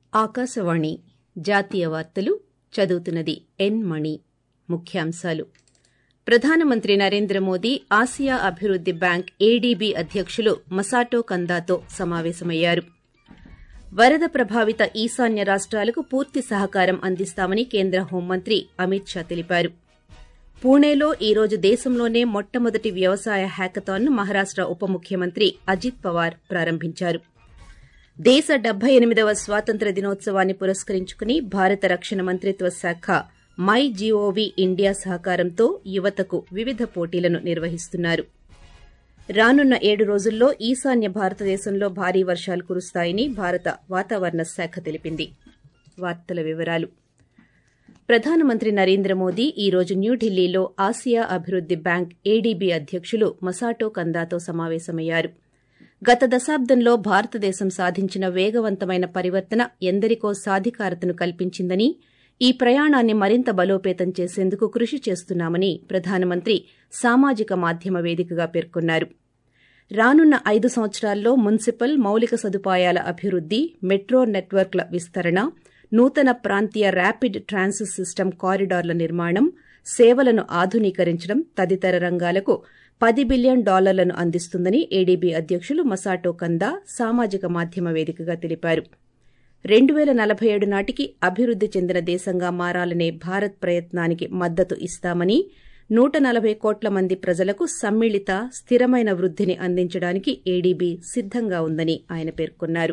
ఆకాశవాణి జాతీయ వార్తలు చదువుతున్నది ఎన్ మణి ముఖ్యాంశాలు ప్రధానమంత్రి నరేంద్ర మోదీ ఆసియా అభివృద్ది బ్యాంక్ ఏడీబీ అధ్యకులు మసాటో కందాతో సమావేశమయ్యారు వరద ప్రభావిత ఈశాన్య రాష్టాలకు పూర్తి సహకారం అందిస్తామని కేంద్ర హోంమంత్రి అమిత్ షా తెలిపారు పూణేలో ఈ రోజు దేశంలోనే మొట్టమొదటి వ్యవసాయ హ్యాకథాన్ను మహారాష్ట ఉప ముఖ్యమంత్రి అజిత్ పవార్ ప్రారంభించారు దేశ డెబ్బై ఎనిమిదవ స్వాతంత్ర దినోత్సవాన్ని పురస్కరించుకుని భారత రక్షణ మంత్రిత్వ శాఖ మై జీఓవీ ఇండియా సహకారంతో యువతకు వివిధ పోటీలను నిర్వహిస్తున్నారు రానున్న ఏడు రోజుల్లో ఈశాన్య భారతదేశంలో భారీ వర్షాలు కురుస్తాయని భారత వాతావరణ శాఖ తెలిపింది వార్తల వివరాలు ప్రధానమంత్రి నరేంద్ర మోదీ ఈ రోజు న్యూఢిల్లీలో ఆసియా అభివృద్ది బ్యాంక్ ఏడీబీ అధ్యకులు మసాటో కందాతో సమావేశమయ్యారు గత దశాబ్దంలో భారతదేశం సాధించిన వేగవంతమైన పరివర్తన ఎందరికో సాధికారతను కల్పించిందని ఈ ప్రయాణాన్ని మరింత బలోపేతం చేసేందుకు కృషి చేస్తున్నామని ప్రధానమంత్రి సామాజిక మాధ్యమ వేదికగా పేర్కొన్నారు రానున్న ఐదు సంవత్సరాల్లో మున్సిపల్ మౌలిక సదుపాయాల అభివృద్ది మెట్రో నెట్వర్క్ల విస్తరణ నూతన ప్రాంతీయ ర్యాపిడ్ ట్రాన్సిట్ సిస్టమ్ కారిడార్ల నిర్మాణం సేవలను ఆధునీకరించడం తదితర రంగాలకు పది బిలియన్ డాలర్లను అందిస్తుందని ఏడీబీ అధ్యకులు మసాటో కందా సామాజిక మాధ్యమ వేదికగా తెలిపారు రెండు పేల నలభై ఏడు నాటికి అభివృద్ది చెందిన దేశంగా మారాలనే భారత్ ప్రయత్నానికి మద్దతు ఇస్తామని నూట నలభై కోట్ల మంది ప్రజలకు సమ్మిళిత స్థిరమైన వృద్దిని అందించడానికి ఏడీబీ సిద్దంగా ఉందని ఆయన పేర్కొన్నారు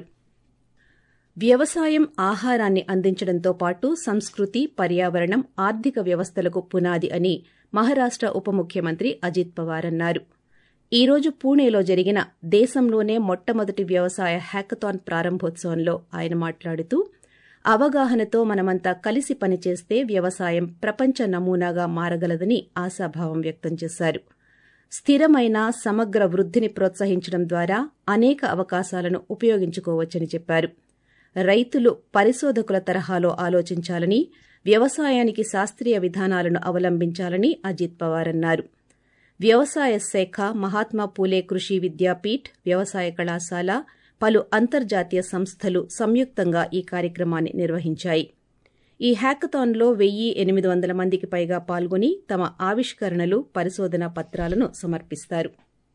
వ్యవసాయం ఆహారాన్ని అందించడంతో పాటు సంస్కృతి పర్యావరణం ఆర్థిక వ్యవస్థలకు పునాది అని మహారాష్ట ఉప ముఖ్యమంత్రి అజిత్ పవార్ అన్నారు ఈ రోజు పూణేలో జరిగిన దేశంలోనే మొట్టమొదటి వ్యవసాయ హ్యాకథాన్ ప్రారంభోత్సవంలో ఆయన మాట్లాడుతూ అవగాహనతో మనమంతా కలిసి పనిచేస్తే వ్యవసాయం ప్రపంచ నమూనాగా మారగలదని ఆశాభావం వ్యక్తం చేశారు స్థిరమైన సమగ్ర వృద్దిని ప్రోత్సహించడం ద్వారా అనేక అవకాశాలను ఉపయోగించుకోవచ్చని చెప్పారు రైతులు పరిశోధకుల తరహాలో ఆలోచించాలని వ్యవసాయానికి శాస్త్రీయ విధానాలను అవలంబించాలని అజిత్ పవార్ అన్నారు వ్యవసాయ శాఖ మహాత్మా పూలే కృషి విద్యాపీఠ్ వ్యవసాయ కళాశాల పలు అంతర్జాతీయ సంస్థలు సంయుక్తంగా ఈ కార్యక్రమాన్ని నిర్వహించాయి ఈ హ్యాకథాన్లో వెయ్యి ఎనిమిది వందల మందికి పైగా పాల్గొని తమ ఆవిష్కరణలు పరిశోధనా పత్రాలను సమర్పిస్తారు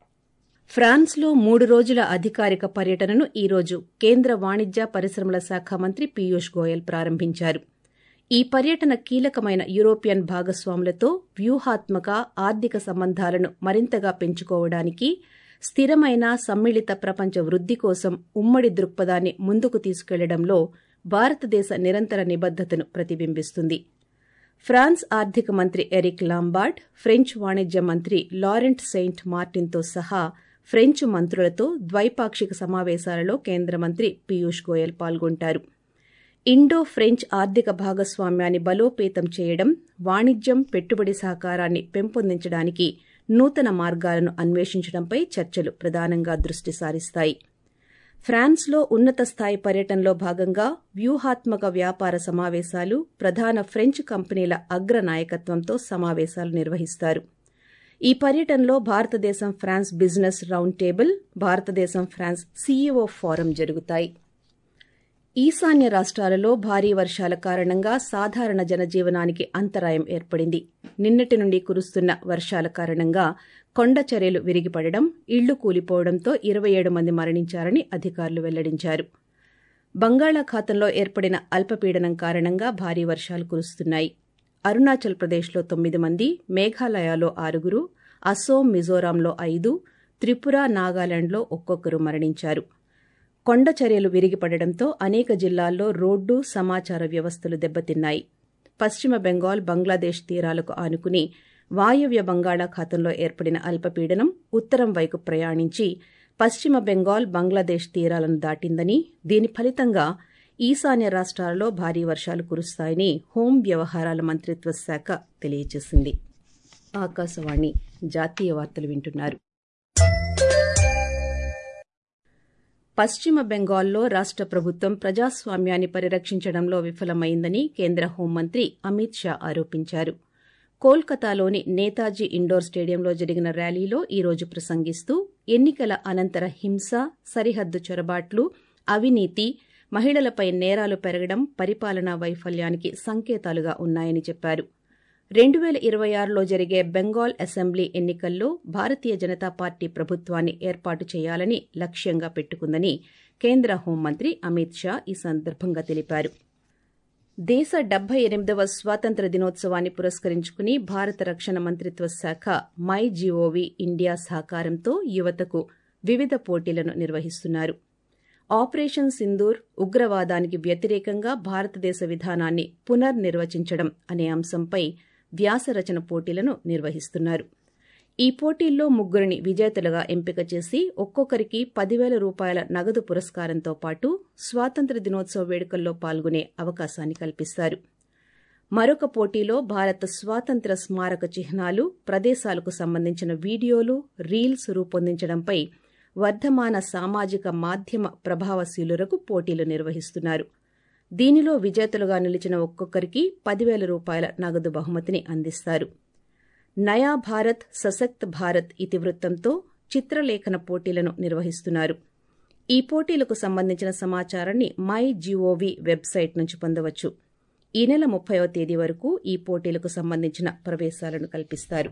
ఫ్రాన్స్లో మూడు రోజుల అధికారిక పర్యటనను ఈ రోజు కేంద్ర వాణిజ్య పరిశ్రమల శాఖ మంత్రి పీయూష్ గోయల్ ప్రారంభించారు ఈ పర్యటన కీలకమైన యూరోపియన్ భాగస్వాములతో వ్యూహాత్మక ఆర్థిక సంబంధాలను మరింతగా పెంచుకోవడానికి స్థిరమైన సమ్మిళిత ప్రపంచ వృద్ది కోసం ఉమ్మడి దృక్పథాన్ని ముందుకు తీసుకెళ్లడంలో భారతదేశ నిరంతర నిబద్దతను ప్రతిబింబిస్తుంది ఫ్రాన్స్ ఆర్థిక మంత్రి ఎరిక్ లాంబార్డ్ ఫ్రెంచ్ వాణిజ్య మంత్రి లారెంట్ సెయింట్ మార్టిన్తో సహా ఫ్రెంచ్ మంత్రులతో ద్వైపాక్షిక సమావేశాలలో కేంద్ర మంత్రి పీయూష్ గోయల్ పాల్గొంటారు ఇండో ఫ్రెంచ్ ఆర్థిక భాగస్వామ్యాన్ని బలోపేతం చేయడం వాణిజ్యం పెట్టుబడి సహకారాన్ని పెంపొందించడానికి నూతన మార్గాలను అన్వేషించడంపై చర్చలు ప్రధానంగా దృష్టి సారిస్తాయి ఫ్రాన్స్లో ఉన్నత స్థాయి పర్యటనలో భాగంగా వ్యూహాత్మక వ్యాపార సమావేశాలు ప్రధాన ఫ్రెంచ్ కంపెనీల అగ్ర నాయకత్వంతో సమావేశాలు నిర్వహిస్తారు ఈ పర్యటనలో భారతదేశం ఫ్రాన్స్ బిజినెస్ రౌండ్ టేబుల్ భారతదేశం ఫ్రాన్స్ సీఈఓ ఫోరం జరుగుతాయి ఈశాన్య రాష్ట్రాలలో భారీ వర్షాల కారణంగా సాధారణ జనజీవనానికి అంతరాయం ఏర్పడింది నిన్నటి నుండి కురుస్తున్న వర్షాల కారణంగా కొండ చర్యలు విరిగిపడడం ఇళ్లు కూలిపోవడంతో ఇరవై ఏడు మంది మరణించారని అధికారులు వెల్లడించారు బంగాళాఖాతంలో ఏర్పడిన అల్పపీడనం కారణంగా భారీ వర్షాలు కురుస్తున్నాయి అరుణాచల్ ప్రదేశ్లో తొమ్మిది మంది మేఘాలయలో ఆరుగురు అసోం మిజోరాంలో ఐదు త్రిపుర నాగాలాండ్లో ఒక్కొక్కరు మరణించారు కొండ చర్యలు విరిగిపడడంతో అనేక జిల్లాల్లో రోడ్డు సమాచార వ్యవస్థలు దెబ్బతిన్నాయి పశ్చిమ బెంగాల్ బంగ్లాదేశ్ తీరాలకు ఆనుకుని వాయవ్య బంగాళాఖాతంలో ఏర్పడిన అల్పపీడనం ఉత్తరం వైపు ప్రయాణించి పశ్చిమ బెంగాల్ బంగ్లాదేశ్ తీరాలను దాటిందని దీని ఫలితంగా ఈశాన్య రాష్ట్రాలలో భారీ వర్షాలు కురుస్తాయని హోం వ్యవహారాల మంత్రిత్వ శాఖ తెలియజేసింది ఆకాశవాణి జాతీయ వార్తలు వింటున్నారు పశ్చిమ బెంగాల్లో రాష్ట ప్రభుత్వం ప్రజాస్వామ్యాన్ని పరిరక్షించడంలో విఫలమైందని కేంద్ర హోంమంత్రి అమిత్ షా ఆరోపించారు కోల్కతాలోని నేతాజీ ఇండోర్ స్టేడియంలో జరిగిన ర్యాలీలో ఈ రోజు ప్రసంగిస్తూ ఎన్నికల అనంతర హింస సరిహద్దు చొరబాట్లు అవినీతి మహిళలపై నేరాలు పెరగడం పరిపాలనా వైఫల్యానికి సంకేతాలుగా ఉన్నాయని చెప్పారు రెండు పేల ఇరవై ఆరులో జరిగే బెంగాల్ అసెంబ్లీ ఎన్నికల్లో భారతీయ జనతా పార్టీ ప్రభుత్వాన్ని ఏర్పాటు చేయాలని లక్ష్యంగా పెట్టుకుందని కేంద్ర హోంమంత్రి అమిత్ షా ఈ సందర్భంగా తెలిపారు దేశ డెబ్బై ఎనిమిదవ స్వాతంత్ర దినోత్సవాన్ని పురస్కరించుకుని భారత రక్షణ మంత్రిత్వ శాఖ మై జీఓవి ఇండియా సహకారంతో యువతకు వివిధ పోటీలను నిర్వహిస్తున్నారు ఆపరేషన్ సింధూర్ ఉగ్రవాదానికి వ్యతిరేకంగా భారతదేశ విధానాన్ని పునర్నిర్వచించడం అనే అంశంపై వ్యాసరచన పోటీలను నిర్వహిస్తున్నారు ఈ పోటీల్లో ముగ్గురిని విజేతలుగా ఎంపిక చేసి ఒక్కొక్కరికి పదివేల రూపాయల నగదు పురస్కారంతో పాటు స్వాతంత్ర దినోత్సవ వేడుకల్లో పాల్గొనే అవకాశాన్ని కల్పిస్తారు మరొక పోటీలో భారత స్వాతంత్ర స్మారక చిహ్నాలు ప్రదేశాలకు సంబంధించిన వీడియోలు రీల్స్ రూపొందించడంపై వర్ధమాన సామాజిక మాధ్యమ ప్రభావశీలురకు పోటీలు నిర్వహిస్తున్నారు దీనిలో విజేతలుగా నిలిచిన ఒక్కొక్కరికి పదివేల రూపాయల నగదు బహుమతిని అందిస్తారు నయా భారత్ సశక్త్ భారత్ ఇతివృత్తంతో చిత్రలేఖన పోటీలను నిర్వహిస్తున్నారు ఈ పోటీలకు సంబంధించిన సమాచారాన్ని మై జీఓవి వెబ్సైట్ నుంచి పొందవచ్చు ఈ నెల ముప్పైవ తేదీ వరకు ఈ పోటీలకు సంబంధించిన ప్రవేశాలను కల్పిస్తారు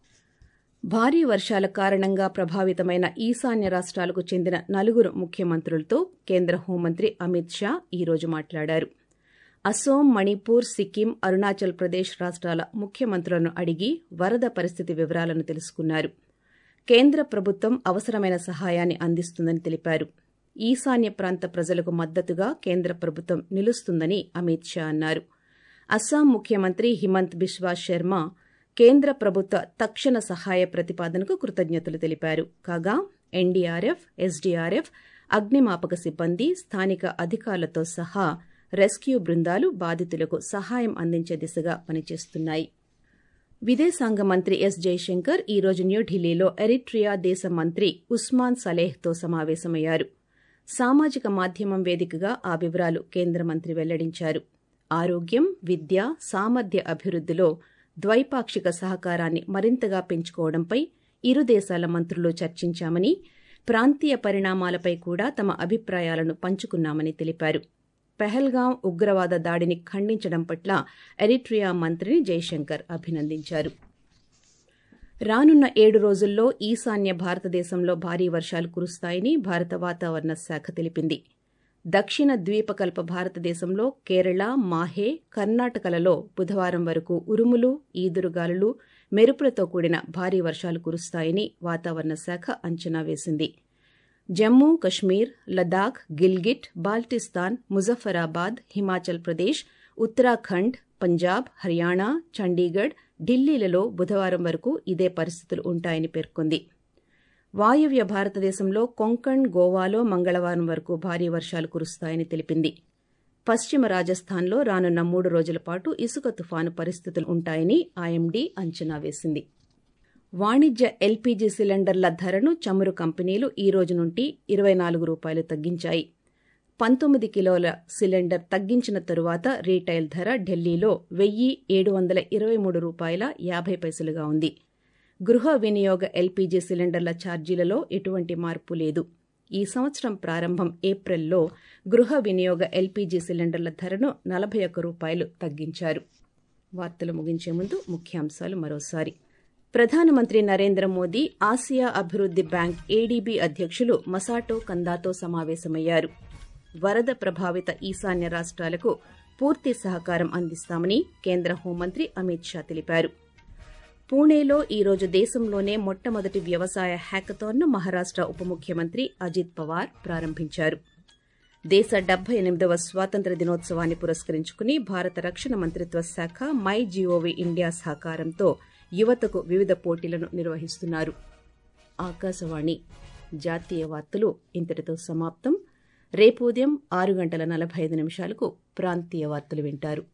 భారీ వర్షాల కారణంగా ప్రభావితమైన ఈశాన్య రాష్ట్రాలకు చెందిన నలుగురు ముఖ్యమంత్రులతో కేంద్ర హోంమంత్రి అమిత్ షా ఈరోజు మాట్లాడారు అసోం మణిపూర్ సిక్కిం అరుణాచల్ ప్రదేశ్ రాష్ట్రాల ముఖ్యమంత్రులను అడిగి వరద పరిస్థితి వివరాలను తెలుసుకున్నారు కేంద్ర ప్రభుత్వం అవసరమైన సహాయాన్ని అందిస్తుందని తెలిపారు ఈశాన్య ప్రాంత ప్రజలకు మద్దతుగా కేంద్ర ప్రభుత్వం నిలుస్తుందని అమిత్ షా అన్నారు అస్సాం ముఖ్యమంత్రి హిమంత్ బిశ్వా శర్మ కేంద్ర ప్రభుత్వ తక్షణ సహాయ ప్రతిపాదనకు కృతజ్ఞతలు తెలిపారు కాగా ఎన్డీఆర్ఎఫ్ ఎస్డీఆర్ఎఫ్ అగ్నిమాపక సిబ్బంది స్థానిక అధికారులతో సహా రెస్క్యూ బృందాలు బాధితులకు సహాయం అందించే దిశగా పనిచేస్తున్నాయి విదేశాంగ మంత్రి ఎస్ జైశంకర్ ఈరోజు న్యూఢిల్లీలో ఎరిట్రియా దేశ మంత్రి ఉస్మాన్ సలేహ్తో సమావేశమయ్యారు సామాజిక మాధ్యమం వేదికగా ఆ వివరాలు కేంద్ర మంత్రి వెల్లడించారు ఆరోగ్యం విద్య సామర్థ్య అభివృద్దిలో ద్వైపాక్షిక సహకారాన్ని మరింతగా పెంచుకోవడంపై ఇరు దేశాల మంత్రులు చర్చించామని ప్రాంతీయ పరిణామాలపై కూడా తమ అభిప్రాయాలను పంచుకున్నామని తెలిపారు పెహల్గాం ఉగ్రవాద దాడిని ఖండించడం పట్ల ఎరిట్రియా మంత్రిని జైశంకర్ అభినందించారు రానున్న ఏడు రోజుల్లో ఈశాన్య భారతదేశంలో భారీ వర్షాలు కురుస్తాయని భారత వాతావరణ శాఖ తెలిపింది దక్షిణ ద్వీపకల్ప భారతదేశంలో కేరళ మాహే కర్ణాటకలలో బుధవారం వరకు ఉరుములు ఈదురుగాలులు మెరుపులతో కూడిన భారీ వర్షాలు కురుస్తాయని వాతావరణ శాఖ అంచనా వేసింది జమ్మూ కశ్మీర్ లదాఖ్ గిల్గిట్ బాల్టిస్తాన్ ముజఫరాబాద్ హిమాచల్ ప్రదేశ్ ఉత్తరాఖండ్ పంజాబ్ హర్యానా చండీగఢ్ ఢిల్లీలలో బుధవారం వరకు ఇదే పరిస్థితులు ఉంటాయని పేర్కొంది వాయువ్య భారతదేశంలో కొంకణ్ గోవాలో మంగళవారం వరకు భారీ వర్షాలు కురుస్తాయని తెలిపింది పశ్చిమ రాజస్థాన్లో రానున్న మూడు రోజుల పాటు ఇసుక తుఫాను పరిస్థితులు ఉంటాయని ఐఎండీ అంచనా వేసింది వాణిజ్య ఎల్పీజీ సిలిండర్ల ధరను చమురు కంపెనీలు ఈ రోజు నుండి ఇరవై నాలుగు రూపాయలు తగ్గించాయి పంతొమ్మిది కిలోల సిలిండర్ తగ్గించిన తరువాత రీటైల్ ధర ఢిల్లీలో వెయ్యి ఏడు వందల ఇరవై మూడు రూపాయల యాభై పైసలుగా ఉంది గృహ వినియోగ ఎల్పీజీ సిలిండర్ల ఛార్జీలలో ఎటువంటి మార్పు లేదు ఈ సంవత్సరం ప్రారంభం ఏప్రిల్లో గృహ వినియోగ ఎల్పీజీ సిలిండర్ల ధరను నలభై ఒక్క రూపాయలు తగ్గించారు వార్తలు ముగించే ముందు ముఖ్యాంశాలు మరోసారి ప్రధానమంత్రి నరేంద్ర మోదీ ఆసియా అభివృద్ది బ్యాంక్ ఏడీబీ అధ్యక్షులు మసాటో కందాతో సమావేశమయ్యారు వరద ప్రభావిత ఈశాన్య రాష్ట్రాలకు పూర్తి సహకారం అందిస్తామని కేంద్ర హోంమంత్రి అమిత్ షా తెలిపారు పూణేలో ఈరోజు దేశంలోనే మొట్టమొదటి వ్యవసాయ హ్యాకథాన్ను మహారాష్ట ఉప ముఖ్యమంత్రి అజిత్ పవార్ ప్రారంభించారు దేశ డెబ్బై ఎనిమిదవ స్వాతంత్ర దినోత్సవాన్ని పురస్కరించుకుని భారత రక్షణ మంత్రిత్వ శాఖ మై జీఓవి ఇండియా సహకారంతో యువతకు వివిధ పోటీలను నిర్వహిస్తున్నారు ఆకాశవాణి జాతీయ వార్తలు ఇంతటితో సమాప్తం రేపు ఉదయం ఆరు గంటల నలభై ఐదు నిమిషాలకు ప్రాంతీయ వార్తలు వింటారు